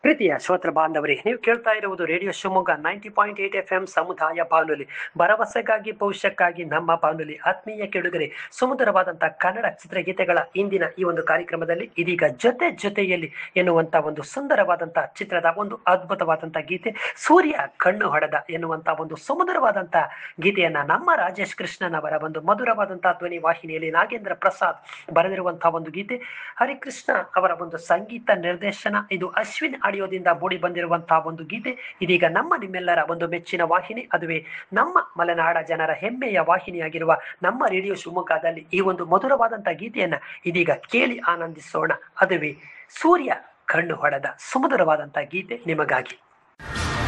ಪ್ರೀತಿಯ ಶ್ರೋತೃ ಬಾಂಧವರೇ ನೀವು ಕೇಳ್ತಾ ಇರುವುದು radio Shivamogga ninety point eight F M ಸಮುದಾಯ ಬಾನುಲಿ ಭರವಸೆಗಾಗಿ ಭವಿಷ್ಯಕ್ಕಾಗಿ ನಮ್ಮ ಬಾನುಲಿ ಆತ್ಮೀಯ ಕೆಡುಗರೆ ಸುಮಧುರವಾದಂತಹ ಕನ್ನಡ ಚಿತ್ರಗೀತೆಗಳ ಇಂದಿನ ಈ ಒಂದು ಕಾರ್ಯಕ್ರಮದಲ್ಲಿ ಇದೀಗ ಜೊತೆ ಜೊತೆಯಲ್ಲಿ ಎನ್ನುವಂತ ಒಂದು ಸುಂದರವಾದಂತಹ ಚಿತ್ರದ ಒಂದು ಅದ್ಭುತವಾದಂತಹ ಗೀತೆ ಸೂರ್ಯ ಕಣ್ಣು ಹೊಡೆದ ಎನ್ನುವಂತ ಒಂದು ಸುಮಧುರವಾದಂತಹ ಗೀತೆಯನ್ನ ನಮ್ಮ ರಾಜೇಶ್ ಕೃಷ್ಣನ್ ಅವರ ಒಂದು ಮಧುರವಾದಂತಹ ಧ್ವನಿ ವಾಹಿನಿಯಲ್ಲಿ ನಾಗೇಂದ್ರ ಪ್ರಸಾದ್ ಬರೆದಿರುವಂತಹ ಒಂದು ಗೀತೆ ಹರಿಕೃಷ್ಣ ಅವರ ಒಂದು ಸಂಗೀತ ನಿರ್ದೇಶನ ಇದು ಅಶ್ವಿನ್ ಆಡಿಯೋದಿಂದ ಮೂಡಿ ಬಂದಿರುವಂತಹ ಒಂದು ಗೀತೆ ಇದೀಗ ನಮ್ಮ ನಿಮ್ಮೆಲ್ಲರ ಒಂದು ಮೆಚ್ಚಿನ ವಾಹಿನಿ ಅದುವೇ ನಮ್ಮ ಮಲೆನಾಡ ಜನರ ಹೆಮ್ಮೆಯ ವಾಹಿನಿಯಾಗಿರುವ ನಮ್ಮ ರೇಡಿಯೋ ಶಿವಮೊಗ್ಗದಲ್ಲಿ ಈ ಒಂದು ಮಧುರವಾದಂತಹ ಗೀತೆಯನ್ನ ಇದೀಗ ಕೇಳಿ ಆನಂದಿಸೋಣ ಅದುವೇ ಸೂರ್ಯ ಕಣ್ಣು ಹೊಡೆದ ಸುಮಧುರವಾದಂತಹ ಗೀತೆ ನಿಮಗಾಗಿ